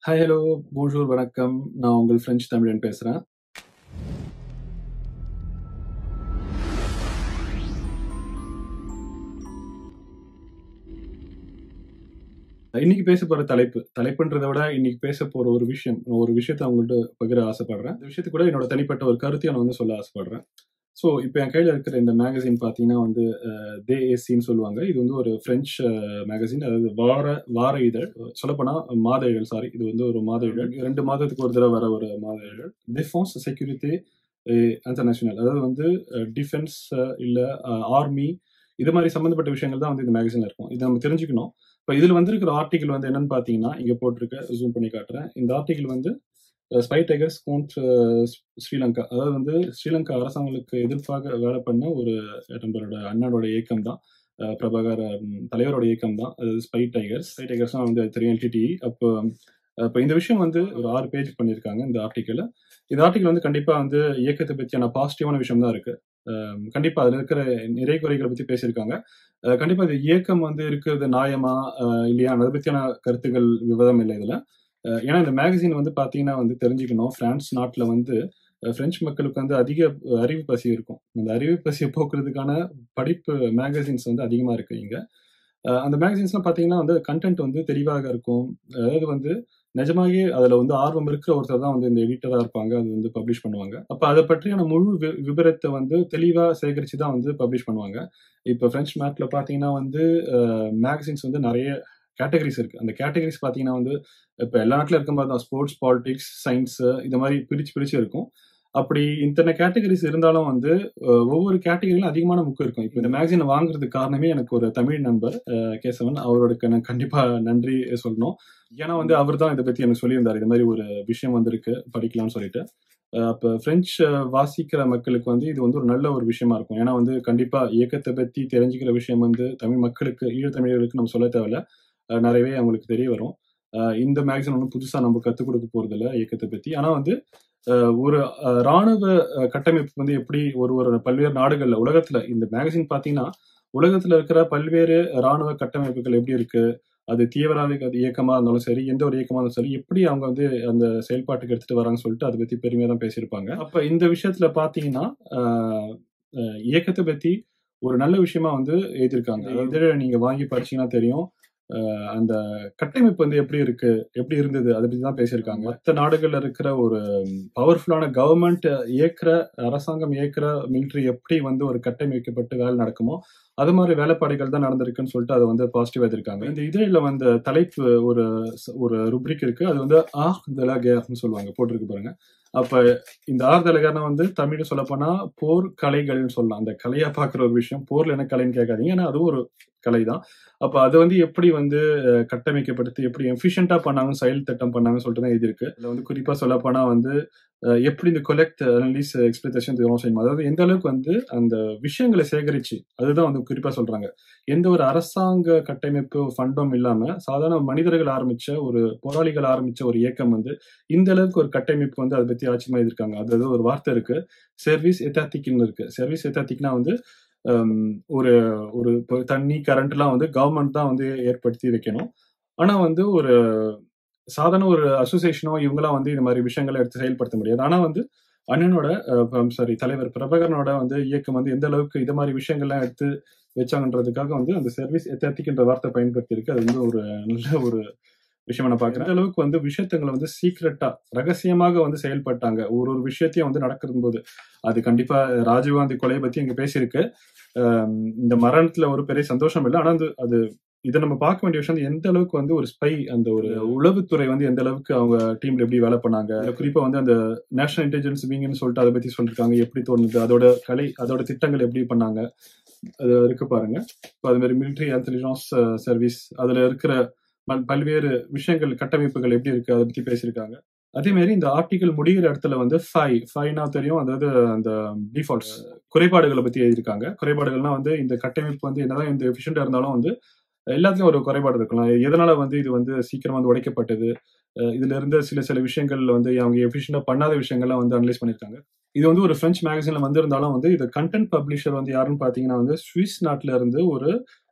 Hi, hello, bonjour, வணக்கம். நான் உங்கள் பிரெஞ்சு தமிழன் பேசுறேன். இன்னைக்கு பேச போற தலைப்பு, தலைப்புன்றத விட இன்னைக்கு பேச போற ஒரு விஷயம், ஒரு விஷயத்த உங்கள்ட்ட பகிர ஆசைப்படுறேன். இந்த விஷயத்துக்கு கூட என்னோட தனிப்பட்ட ஒரு கருத்தையும் நான் வந்து சொல்ல ஆசைப்படுறேன். ஸோ, இப்ப என் கையில இருக்கிற இந்த மேகசின் பார்த்தீங்கன்னா வந்து அ தே ஏசின்னு சொல்லுவாங்க. இது வந்து ஒரு பிரெஞ்சு மேகசின். அதாவது வார வார இதழ். சொல்லப்போனா மாத இதழ் சாரி. இது வந்து ஒரு மாத இதழ். 2 மாதத்துக்கு ஒரு தடவ வர ஒரு மாத இதழ். Defence security uh international. அதாவது வந்து அ டிஃபென்ஸ் இல்ல அ ஆர்மி இது மாரி சம்மந்தப்பட்ட விஷயங்கள் தான் வந்து இந்த மேகசின்ல இருக்கும். இத நம்ம தெரிஞ்சுக்கணும். இப்ப இதுல வந்திருக்கிற ஆர்டிக்கிள் வந்து என்னன்னு பார்த்தீங்கன்னா, இங்க போட்டிருக்கு. ஜூம் பண்ணி காட்டுறேன். இந்த ஆர்டிக்கிள் வந்து ஸ்பை டைகர்ஸ் கோன்ட் ஸ்ரீலங்கா. அதாவது வந்து ஸ்ரீலங்கா அரசாங்கங்களுக்கு எதிர்ப்பாக வேலை பண்ண ஒரு நம்மளோட அண்ணனோட இயக்கம் தான். அ பிரபாகர் தலைவரோட இயக்கம் தான். அதாவது ஸ்பை டைகர்ஸ். ஸ்பை டைகர்ஸ்னா வந்து தெரியும் எல்டிடிஇ. அப்போ அப்ப இந்த விஷயம் வந்து ஒரு 6 பேஜ் பண்ணியிருக்காங்க இந்த ஆர்டிக்கிள. இந்த ஆர்டிக்கிள் வந்து கண்டிப்பா வந்து இயக்கத்த பத்தியான பாசிட்டிவான விஷயம் தான் இருக்கு. அ கண்டிப்பா அதுல இருக்கிற நிறை குறைகள பத்தி பேசியிருக்காங்க. அ கண்டிப்பா இந்த இயக்கம் வந்து இருக்கிறது நியாயமா? அ இல்லையா? அத பத்தியான கருத்துக்கள் விவாதம் இல்ல இதுல. அ ஏன்னா இந்த மேகசின் வந்து பார்த்தீங்கன்னா வந்து தெரிஞ்சுக்கணும். பிரான்ஸ் நாட்டுல வந்து அ பிரெஞ்சு மக்களுக்கு வந்து அதிக அறிவு பசி இருக்கும். அந்த அறிவு பசிய போக்குறதுக்கான படிப்பு மேகசின்ஸ் வந்து அதிகமா இருக்கு இங்க. அ அந்த மேகசின்ஸ்லாம் பார்த்தீங்கன்னா வந்து கன்டென்ட் வந்து தெளிவாக இருக்கும். அதாவது வந்து நிஜமாவே அதுல வந்து ஆர்வம் இருக்கிற ஒருத்தர் தான் வந்து இந்த எடிட்டரா இருப்பாங்க. அது வந்து பப்ளிஷ் பண்ணுவாங்க. அப்ப அத பற்றியான முழு வி விபரத்த வந்து தெளிவா சேகரிச்சு தான் வந்து பப்ளிஷ் பண்ணுவாங்க. இப்ப பிரெஞ்சு நாட்டுல பார்த்தீங்கன்னா வந்து அ மேகசின்ஸ் வந்து நெறைய கேட்டகரிஸ் இருக்கு. அந்த கேட்டகரிஸ் பார்த்தீங்கன்னா வந்து இப்ப எல்லா நாட்டுலயும் இருக்க மாரி தான். ஸ்போர்ட்ஸ், பாலிடிக்ஸ், சயன்ஸ் இந்த மாரி பிரிச்சு பிரிச்சு இருக்கும். அப்படி இத்தன கேட்டகரிஸ் இருந்தாலும் வந்து அ ஒவ்வொரு கேட்டகரியிலும் அதிகமான புக் இருக்கும். இப்ப இந்த மேகசின வாங்குறதுக்கு காரணமே எனக்கு ஒரு தமிழ் நண்பர் அ கேசவன். அவருக்கு நான் கண்டிப்பா நன்றி சொல்லணும். ஏன்னா வந்து அவர் தான் இத பத்தி எனக்கு சொல்லியிருந்தாரு. இது மாரி ஒரு விஷயம் வந்திருக்கு படிக்கலாம்னு சொல்லிட்டு. அ அப்ப பிரெஞ்சு வாசிக்கிற மக்களுக்கு வந்து இது வந்து ஒரு நல்ல ஒரு விஷயமா இருக்கும். ஏன்னா வந்து கண்டிப்பா இயக்கத்த பத்தி தெரிஞ்சுக்கிற விஷயம் வந்து தமிழ் மக்களுக்கு, ஈழத்தமிழர்களுக்கு நம்ம சொல்ல தேவையில்ல. அ நெறையவே அவங்களுக்கு தெரிய வரும். அ இந்த மேகசின் ஒண்ணும் புதுசா நம்ம கத்துக் குடுக்க போறதில்ல இயக்கத்த பத்தி. ஆனா வந்து அ ஒரு அ ராணுவ அ கட்டமைப்பு வந்து எப்படி ஒரு ஒரு பல்வேறு நாடுகள்ல உலகத்துல இந்த மேகசின் பார்த்தீங்கன்னா, உலகத்துல இருக்கிற பல்வேறு ராணுவ கட்டமைப்புகள் எப்படி இருக்கு? அது தீவிரவாத இயக்கமா இருந்தாலும் சரி, எந்த ஒரு இயக்கமா இருந்தாலும் சரி, எப்படி அவங்க வந்து அந்த செயல்பாட்டுக்கு எடுத்துட்டு வராங்கன்னு சொல்லிட்டு அத பத்தி பெருமையா தான் பேசியிருப்பாங்க. அப்ப இந்த விஷயத்துல பார்த்தீங்கன்னா, அ அ இயக்கத்த பத்தி ஒரு நல்ல விஷயமா வந்து எழுதியிருக்காங்க. இதழ நீங்க வாங்கி படிச்சீங்கன்னா தெரியும். அ அந்த கட்டமைப்பு வந்து எப்படி இருக்கு? எப்படி இருந்தது? அத பத்தி தான் பேசியிருக்காங்க. மத்த நாடுகள்ல இருக்கிற ஒரு பவர்ஃபுல்லான கவர்ன்மெண்ட் இயக்குற அரசாங்கம் இயக்குற மிலிட்டரி எப்படி வந்து ஒரு கட்டமைக்கப்பட்டு வேலை நடக்குமோ, அது மாரி வேலைப்பாடுகள் தான் நடந்திருக்குன்னு சொல்லிட்டு அத வந்து பாசிட்டிவா எழுதியிருக்காங்க. இந்த இதழில வந்த தலைப்பு ஒரு ஒரு ருப்ரிக் இருக்கு. அது வந்து ஆர்ட் de la guerreன்னு சொல்லுவாங்க. போட்டிருக்கு பாருங்க. அப்ப இந்த ஆர்ட் de la guerreனா வந்து தமிழ்ல சொல்லப்போனா போர் கலைகள்னு சொல்லலாம். அந்த கலையா பார்க்குற ஒரு விஷயம். போர்ல என்ன கலைன்னு கேட்காதீங்க. ஏன்னா அதுவும் ஒரு கலை தான். அப்ப அது வந்து எப்படி வந்து கட்டமைக்கப்படுத்தி எப்படி எஃபிஷியன்ட்டா பண்ணாங்க, செயல் திட்டம் பண்ணாங்கன்னு சொல்லிட்டு தான் எழுதியிருக்கு. இதுல வந்து குறிப்பா சொல்லப்போனா வந்து அ எப்படி இந்த கொலெக்ட், அனலைஸ், எக்ஸ்பிளோய்டேஷன் தி renseignement அதாவது எந்த அளவுக்கு வந்து அந்த விஷயங்கள சேகரிச்சு அதுதான் வந்து குறிப்பா சொல்றாங்க. எந்த ஒரு அரசாங்க கட்டமைப்பு ஃபண்டும் இல்லாம சாதாரண மனிதர்கள் ஆரம்பிச்ச ஒரு போராளிகள் ஆரம்பிச்ச ஒரு இயக்கம் வந்து இந்த அளவுக்கு ஒரு கட்டமைப்பு வந்து அத பத்தி ஆச்சரியமா எழுதியிருக்காங்க. அதாவது ஒரு வார்த்தை இருக்கு. சர்வீஸ் ஏதாட்டிக்ன்னு இருக்கு. சர்வீஸ் ஏதாட்டிக்னா வந்து அம் ஒரு ஒரு இப்ப தண்ணி, கரண்ட்லாம் வந்து கவர்ன்மெண்ட் தான் வந்து ஏற்படுத்தி வைக்கணும். ஆனா வந்து ஒரு சாதாரண ஒரு அசோசியேஷனோ இவங்கலாம் வந்து இந்த மாரி விஷயங்கள எடுத்து செயல்படுத்த முடியாது. ஆனா வந்து அண்ணனோட அ சாரி தலைவர் பிரபாகரனோட வந்து இயக்கம் வந்து எந்த அளவுக்கு இது மாரி விஷயங்கள்லாம் எடுத்து வச்சாங்கன்றதுக்காக வந்து அந்த சர்வீஸ் ஏதாட்டிக்ன்ற வார்த்தை பயன்படுத்தியிருக்கு. அது வந்து ஒரு நல்ல ஒரு விஷயமா நான் பார்க்கிறேன். எந்த அளவுக்கு வந்து விஷயத்துங்கள வந்து சீக்ரெட்டா, ரகசியமாக வந்து செயல்பட்டாங்க. ஒரு ஒரு விஷயத்தையும் வந்து நடக்கும்போது. அது கண்டிப்பா ராஜீவ்காந்தி கொலைய பத்தி இங்க பேசியிருக்கு. அ இந்த மரணத்துல ஒரு பெரிய சந்தோஷம் இல்ல. ஆனா வந்து அது இத நம்ம பார்க்க வேண்டிய விஷயம் எந்த அளவுக்கு வந்து ஒரு ஸ்பை அந்த ஒரு உளவுத்துறை வந்து எந்த அளவுக்கு அவங்க டீம்ல எப்படி வேலை பண்ணாங்க. குறிப்பா வந்து அந்த நேஷனல் இன்டெலிஜென்ஸ் விங்ன்னு சொல்லிட்டு அத பத்தி சொல்லியிருக்காங்க. எப்படி தோணுது? அதோட கலை அதோட திட்டங்கள் எப்படி பண்ணாங்க? அது இருக்கு பாருங்க. இப்ப அது மாரி மிலிட்டரி இன்டெலிஜென்ஸ் சர்வீஸ் அதுல இருக்கிற பல் பல்வேறு விஷயங்கள், கட்டமைப்புகள் எப்படி இருக்கு? அத பத்தி பேசியிருக்காங்க. அதே மாரி இந்த ஆர்டிக்கிள் முடியிற இடத்துல வந்து ஃபை ஃபைனா தெரியும். அதாவது அந்த டிஃபால்ட்ஸ் குறைபாடுகள பத்தி எழுதியிருக்காங்க. குறைபாடுகள்னா வந்து இந்த கட்டமைப்பு வந்து என்னதான் இந்த எஃபிஷியன்ட்டா இருந்தாலும் வந்து எல்லாத்துலயும் ஒரு குறைபாடு இருக்கலாம். எதனால வந்து இது வந்து சீக்கிரமா வந்து உடைக்கப்பட்டது? அ இதுல இருந்த சில சில விஷயங்கள் வந்து அவங்க எஃபிஷியன்ட்டா பண்ணாத விஷயங்கள்லாம் வந்து அனலைஸ் பண்ணியிருக்காங்க. இது வந்து ஒரு பிரெஞ்சு மேகசின்ல வந்திருந்தாலும் வந்து இது கன்டென்ட் பப்ளிஷர் வந்து யாருன்னு பார்த்தீங்கன்னா வந்து சுவிஸ் நாட்டுல இருந்து ஒரு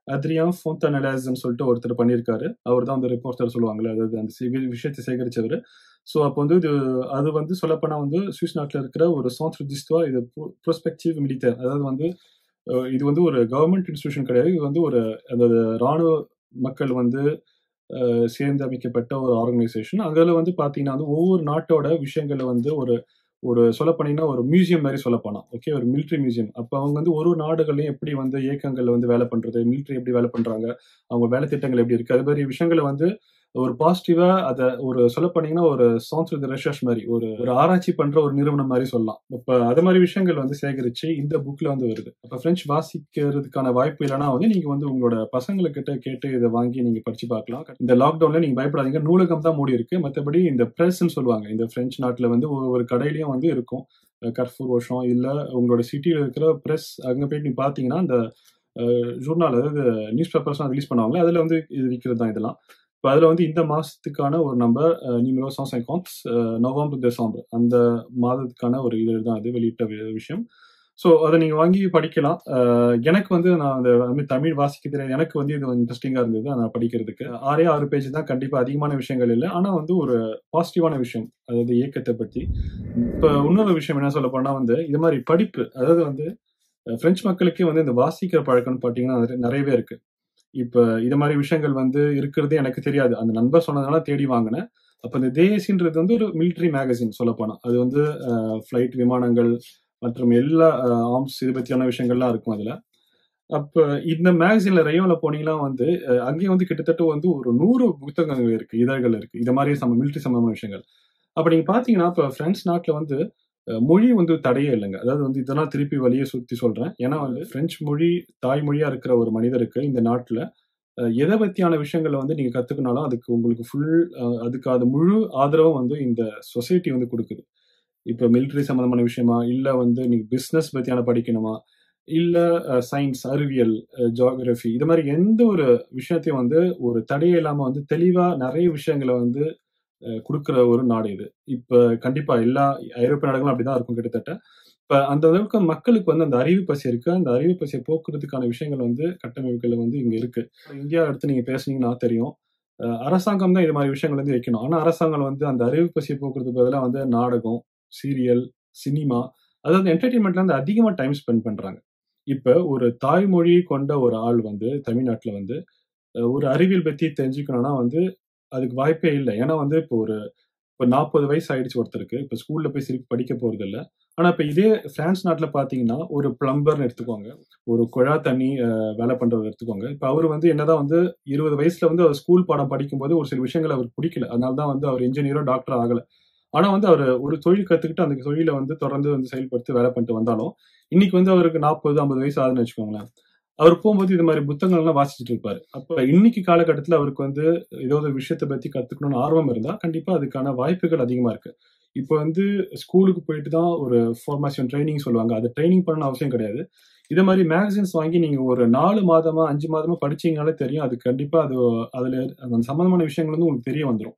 அத்ரியான் ஃபோந்தனலாஸ்ன்னு சொல்லிட்டு ஒருத்தர் பண்ணியிருக்காரு அவர் தான் அந்த ரிப்போர்ட்டர் சொல்லுவாங்கல்ல அதாவது அந்த சேகரி விஷயத்தை சேகரிச்சவர் ஸோ அப்போ வந்து இது அது வந்து சொல்லப்போனால் வந்து சுவிஸ் நாட்டில் இருக்கிற ஒரு சான்ஸ் டிஸ்டுவா இது ப்ரோஸ்பெக்டிவ் மிலிட்டர் அதாவது வந்து அஹ், இது வந்து ஒரு கவர்மெண்ட் இன்ஸ்டிடியூஷன் கிடையாது இது வந்து ஒரு அந்த ராணுவ மக்கள் வந்து அஹ், சேர்ந்து அமைக்கப்பட்ட ஒரு ஆர்கனைசேஷன் அதில் வந்து பார்த்தீங்கன்னா வந்து ஒவ்வொரு நாட்டோட விஷயங்களை வந்து ஒரு ஒரு சொல்ல போனீங்கன்னா ஒரு மியூசியம் மாதிரி சொல்ல போனோம் ஓகே ஒரு மிலிட்ரி மியூசியம் அப்போ அவங்க வந்து ஒரு ஒரு நாடுகளையும் எப்படி வந்து இயக்கங்கள்ல வந்து வேலை பண்றது மிலிட்ரி எப்படி வேலை பண்றாங்க அவங்க வேலை திட்டங்கள் எப்படி இருக்கு அது மாதிரி விஷயங்களை வந்து ஒரு பாசிட்டிவா அதை ஒரு சொல்ல போனீங்கன்னா ஒரு சான்ஸ் வித் ரெசர்ச் மாதிரி ஒரு ஒரு ஆராய்ச்சி பண்ற ஒரு நிறுவனம் மாதிரி சொல்லலாம் இப்ப அது மாதிரி விஷயங்கள் வந்து சேகரிச்சு இந்த புக்ல வந்து வருது அப்ப பிரெஞ்சு வாசிக்கிறதுக்கான வாய்ப்பு இல்லைன்னா வந்து நீங்க வந்து உங்களோட பசங்களுக்கிட்ட கேட்டு இதை வாங்கி நீங்க படிச்சு பார்க்கலாம் இந்த லாக்டவுன்ல நீங்க பயப்படாதீங்க நூலகம் தான் மூடி இருக்கு மற்றபடி இந்த பிரஸ்ன்னு சொல்லுவாங்க இந்த பிரெஞ்சு நாட்டுல வந்து ஒவ்வொரு கடையிலயும் வந்து இருக்கும் கர்ஃபூர் வருஷம் இல்ல உங்களோட சிட்டியில இருக்கிற பிரஸ் அங்க போயிட்டு நீங்க பாத்தீங்கன்னா இந்த ஜூர்னால் அதாவது நியூஸ் பேப்பர்ஸ்லாம் ரிலீஸ் பண்ணுவாங்க அதுல வந்து இது விற்கிறது தான் இதெல்லாம் இப்போ அதில் வந்து இந்த மாதத்துக்கான ஒரு நம்பர் நியூமரோ சான் சைகான்ஸ் நவம்பர் டிசம்பர் அந்த மாதத்துக்கான ஒரு இது தான் அது வெளியிட்ட வி- விஷயம் ஸோ அதை நீங்கள் வாங்கி படிக்கலாம் அஹ், எனக்கு வந்து நான் அந்த I mean, தமிழ் வாசிக்க தெரியாது எனக்கு வந்து இது இன்ட்ரெஸ்டிங்காக இருந்தது நான் படிக்கிறதுக்கு ஆறே ஆறு பேஜ் தான் கண்டிப்பாக அதிகமான விஷயங்கள் இல்லை ஆனால் வந்து ஒரு பாசிட்டிவான விஷயம் அதாவது இயக்கத்தை பற்றி இப்போ இன்னொரு விஷயம் என்ன சொல்ல போனால் வந்து இது மாதிரி படிப்பு அதாவது வந்து அஹ், பிரெஞ்சு மக்களுக்கே வந்து இந்த வாசிக்கிற பழக்கம்னு பார்த்தீங்கன்னா நிறைய- நிறையவே இருக்கு இப்ப இது மாதிரி விஷயங்கள் வந்து இருக்கிறது எனக்கு தெரியாது அந்த நண்பர் சொன்னதுனால தேடி வாங்கினேன் அப்ப இந்த தேசின்றது வந்து ஒரு மிலிட்ரி மேகசின் சொல்ல போனா அது வந்து ஃபிளைட் விமானங்கள் மற்றும் எல்லா ஆர்ம்ஸ் இது பத்தியான விஷயங்கள்லாம் இருக்கும் அதுல அப்ப இந்த மேகசின்ல ரயோல போனீங்கன்னா வந்து அஹ், அங்கேயும் வந்து கிட்டத்தட்ட வந்து ஒரு நூறு புத்தகங்கள் இருக்கு இதழ்கள் இருக்கு இது மாதிரி சம மிலிட்ரி சம்பந்தமான விஷயங்கள் அப்ப நீங்க பாத்தீங்கன்னா இப்ப பிரெஞ்சு நாட்டுல வந்து அஹ், மொழி வந்து தடையே இல்லைங்க அதாவது வந்து இதெல்லாம் திருப்பி வழியே சுத்தி சொல்றேன் ஏன்னா வந்து பிரெஞ்சு மொழி தாய்மொழியா இருக்கிற ஒரு மனிதருக்கு இந்த நாட்டுல அஹ், எதை பத்தியான விஷயங்களை வந்து நீங்க கத்துக்கினாலும் அதுக்கு உங்களுக்கு ஃபுல் அதுக்கு அது முழு ஆதரவும் வந்து இந்த சொசைட்டி வந்து கொடுக்குது இப்போ மிலிட்ரி சம்பந்தமான விஷயமா இல்ல வந்து நீங்க பிசினஸ் பத்தியான படிக்கணுமா இல்ல சயின்ஸ் அறிவியல் ஜியாகிரபி இது மாதிரி எந்த ஒரு விஷயத்தையும் வந்து ஒரு தடையே இல்லாம வந்து தெளிவா நிறைய விஷயங்களை வந்து அஹ், கொடுக்கிற ஒரு நாடு இது இப்ப கண்டிப்பா எல்லா ஐரோப்பிய நாடுகளும் அப்படிதான் இருக்கும் கிட்டத்தட்ட இப்ப அந்த அளவுக்கு மக்களுக்கு வந்து அந்த அறிவு பசி இருக்கு அந்த அறிவு பசியை போக்குறதுக்கான விஷயங்கள் வந்து கட்டமைப்புகள் வந்து இங்க இருக்கு இந்தியா எடுத்து நீங்க பேசுனீங்கன்னா தெரியும் அஹ், அரசாங்கம் தான் இது மாதிரி விஷயங்கள் வந்து வைக்கணும் ஆனா அரசாங்கம் வந்து அந்த அறிவு பசியை போக்குறதுக்கு பதிலாக வந்து நாடகம் சீரியல் சினிமா அதாவது என்டர்டைன்மெண்ட்ல வந்து அதிகமா டைம் ஸ்பெண்ட் பண்றாங்க இப்ப ஒரு தாய்மொழி கொண்ட ஒரு ஆள் வந்து தமிழ்நாட்டுல வந்து அஹ், ஒரு அறிவியல் பத்தி தெரிஞ்சுக்கணும்னா வந்து அதுக்கு வாய்ப்பே இல்லை ஏன்னா வந்து இப்போ ஒரு இப்போ நாற்பது வயசு ஆயிடுச்சு ஒருத்தருக்கு இப்போ ஸ்கூல்ல போய் திருப்பி படிக்க போறது இல்ல ஆனா இப்ப இதே பிரான்ஸ் நாட்டுல பாத்தீங்கன்னா ஒரு பிளம்பர்னு எடுத்துக்கோங்க ஒரு குழா தண்ணி அஹ், வேலை பண்றவர் எடுத்துக்கோங்க இப்ப அவர் வந்து என்னதான் வந்து இருபது வயசுல வந்து அவர் ஸ்கூல் பாடம் படிக்கும்போது ஒரு சில விஷயங்கள் அவருக்கு பிடிக்கல அதனால தான் வந்து அவர் இன்ஜினியரோ டாக்டர் ஆகல ஆனா வந்து அவர் ஒரு தொழில் கத்துக்கிட்டு அந்த தொழிலை வந்து தொடர்ந்து வந்து செயல்படுத்தி வேலை பண்ணிட்டு வந்தாலும் இன்னைக்கு வந்து அவருக்கு நாற்பது ஐம்பது வயசு ஆகுதுன்னு வச்சுக்கோங்களேன் அவர் போகும்போது இது மாதிரி புத்தகங்கள்லாம் வாசிச்சுட்டு இருப்பாரு அப்ப இன்னைக்கு காலகட்டத்துல அவருக்கு வந்து ஏதோ ஒரு விஷயத்தை பத்தி கத்துக்கணும்னு ஆர்வம் இருந்தா கண்டிப்பா அதுக்கான வாய்ப்புகள் அதிகமா இருக்கு இப்போ வந்து ஸ்கூலுக்கு போயிட்டு தான் ஒரு ஃபார்மேஷன் ட்ரைனிங் சொல்லுவாங்க அது ட்ரைனிங் பண்ணணும் அவசியம் கிடையாது இதே மாதிரி மேகசின்ஸ் வாங்கி நீங்க ஒரு நாலு மாதமா அஞ்சு மாதமா படிச்சீங்கனாலே தெரியும் அது கண்டிப்பா அது அதுல அந்த சம்பந்தமான விஷயங்கள் வந்து உங்களுக்கு தெரிய வந்துடும்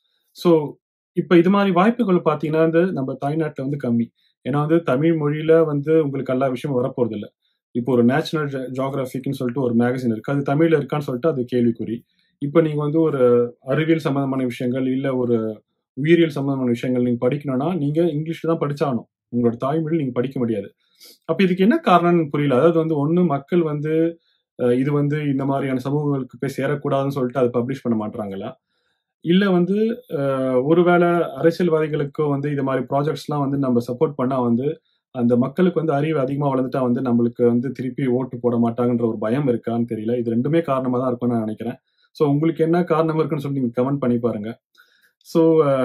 ஸோ இப்ப இது மாதிரி வாய்ப்புகள் பாத்தீங்கன்னா வந்து நம்ம தாய்நாட்டுல வந்து கம்மி ஏன்னா வந்து தமிழ் மொழியில வந்து உங்களுக்கு எல்லா விஷயமும் வரப்போறது இல்ல இப்போ ஒரு நேஷனல் ஜியாகிரபிக்னு சொல்லிட்டு ஒரு மேகசின் இருக்கு அது தமிழ்ல இருக்கான்னு சொல்லிட்டு அது கேள்விக்குறி இப்போ நீங்க வந்து ஒரு அறிவியல் சம்பந்தமான விஷயங்கள் இல்ல ஒரு உயிரியல் சம்பந்தமான விஷயங்கள் நீங்க படிக்கணும்னா நீங்க இங்கிலீஷ்ல தான் படிச்சாகணும் உங்களோட தாய்மொழி நீங்க படிக்க முடியாது அப்ப இதுக்கு என்ன காரணம்னு புரியல அதாவது வந்து ஒண்ணு மக்கள் வந்து அஹ், இது வந்து இந்த மாதிரியான சமூகங்களுக்கு போய் சேரக்கூடாதுன்னு சொல்லிட்டு அதை பப்ளிஷ் பண்ண மாட்டாங்களா இல்ல வந்து அஹ், ஒருவேளை அரசியல்வாதிகளுக்கோ வந்து இது மாதிரி ப்ராஜெக்ட்ஸ்லாம் வந்து நம்ம சப்போர்ட் பண்ணா வந்து அந்த மக்களுக்கு வந்து அறிவு அதிகமா வளர்ந்துட்டா வந்து நம்மளுக்கு வந்து திருப்பி ஓட்டு போட மாட்டாங்கன்ற ஒரு பயம் இருக்கான்னு தெரியல இது ரெண்டுமே காரணமா தான் இருக்கும்னு நான் நினைக்கிறேன் ஸோ உங்களுக்கு என்ன காரணம் இருக்குன்னு சொல்லி நீங்க கமெண்ட் பண்ணி பாருங்க ஸோ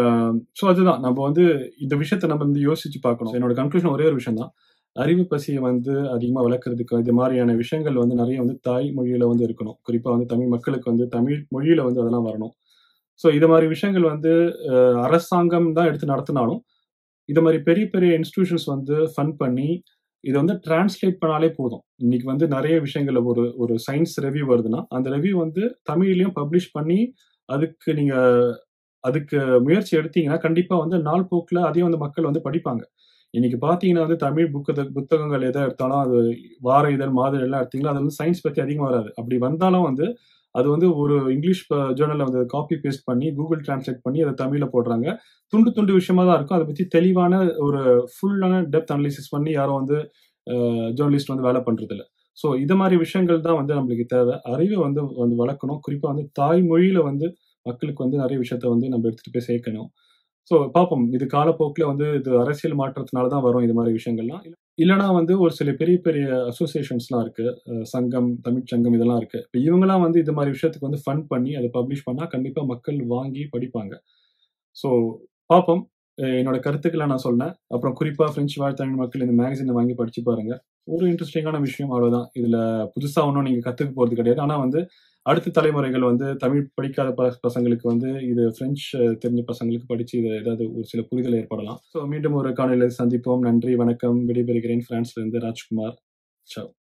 ஸோ அதுதான் நம்ம வந்து இந்த விஷயத்த நம்ம வந்து யோசிச்சு பார்க்கணும் என்னோட கன்க்ளூஷன் ஒரே ஒரு விஷயம் தான் அறிவு பசியை வந்து அதிகமாக வளர்க்கறதுக்கு இது மாதிரியான விஷயங்கள் வந்து நிறைய வந்து தாய் மொழியில வந்து இருக்கணும் குறிப்பா வந்து தமிழ் மக்களுக்கு வந்து தமிழ் மொழியில வந்து அதெல்லாம் வரணும் ஸோ இது மாதிரி விஷயங்கள் வந்து அஹ், அரசாங்கம் தான் எடுத்து நடத்தினாலும் இது மாதிரி பெரிய பெரிய இன்ஸ்டிடியூஷன்ஸ் வந்து ஃபண்ட் பண்ணி இதை வந்து டிரான்ஸ்லேட் பண்ணாலே போதும் இன்னைக்கு வந்து நிறைய விஷயங்கள் ஒரு ஒரு சயின்ஸ் ரெவ்யூ வருதுன்னா அந்த ரெவ்யூ வந்து தமிழ்லயும் பப்ளிஷ் பண்ணி அதுக்கு நீங்க அதுக்கு முயற்சி எடுத்தீங்கன்னா கண்டிப்பா வந்து நாள் போக்குல அதையும் வந்து மக்கள் வந்து படிப்பாங்க இன்னைக்கு பார்த்தீங்கன்னா வந்து தமிழ் புக்க புத்தகங்கள் எதை எடுத்தாலும் அது வார இதழ் மாத இதழ் எல்லாம் எடுத்தீங்கன்னா அது வந்து சயின்ஸ் பத்தி அதிகமாக வராது அப்படி வந்தாலும் வந்து அது வந்து ஒரு இங்கிலீஷ் ஜேர்னல்ல வந்து காப்பி பேஸ்ட் பண்ணி கூகுள் டிரான்ஸ்லேட் பண்ணி அதை தமிழ்ல போடுறாங்க துண்டு துண்டு விஷயமா தான் இருக்கும் அதை பத்தி தெளிவான ஒரு ஃபுல்லான டெப்த் அனலிசிஸ் பண்ணி யாரும் வந்து ஜேர்னலிஸ்ட் வந்து வேலை பண்றது இல்ல ஸோ இது மாதிரி விஷயங்கள் தான் வந்து நம்மளுக்கு தேவை அறிவை வந்து வந்து வளர்க்கணும் குறிப்பா வந்து தாய்மொழியில வந்து மக்களுக்கு வந்து நிறைய விஷயத்த வந்து நம்ம எடுத்துட்டு போய் சேர்க்கணும் ஸோ பார்ப்போம் இது காலப்போக்கில் வந்து இது அரசியல் மாற்றத்தினால தான் வரும் இது மாதிரி விஷயங்கள்லாம் இல்லைனா வந்து ஒரு சில பெரிய பெரிய அசோசியேஷன்ஸ்லாம் இருக்கு அஹ் சங்கம் தமிழ்ச்சங்கம் இதெல்லாம் இருக்கு இப்போ இவங்கெல்லாம் வந்து இது மாதிரி விஷயத்துக்கு வந்து ஃபண்ட் பண்ணி அதை பப்ளிஷ் பண்ணால் கண்டிப்பாக மக்கள் வாங்கி படிப்பாங்க ஸோ பார்ப்போம் அஹ் என்னோட கருத்துக்களை நான் சொன்னேன் அப்புறம் குறிப்பாக ஃப்ரெஞ்சு வாழ் தமிழ் மக்கள் இந்த மேகசினை வாங்கி படிச்சு பாருங்க ஒரு இன்ட்ரெஸ்டிங்கான விஷயம் அவ்வளோதான் இதில் புதுசாக ஒன்றும் நீங்கள் கற்றுக்க போகிறது கிடையாது ஆனால் வந்து அடுத்த தலைமுறைகள் வந்து தமிழ் படிக்காத ப பசங்களுக்கு வந்து இது பிரெஞ்சு தெரிஞ்ச பசங்களுக்கு படிச்சு இது ஏதாவது ஒரு சில புரிதல் ஏற்படலாம் ஸோ மீண்டும் ஒரு காணொலியில் சந்திப்போம் நன்றி வணக்கம் விடைபெறுகிறேன் பிரான்ஸ்ல இருந்து ராஜ்குமார் சவ்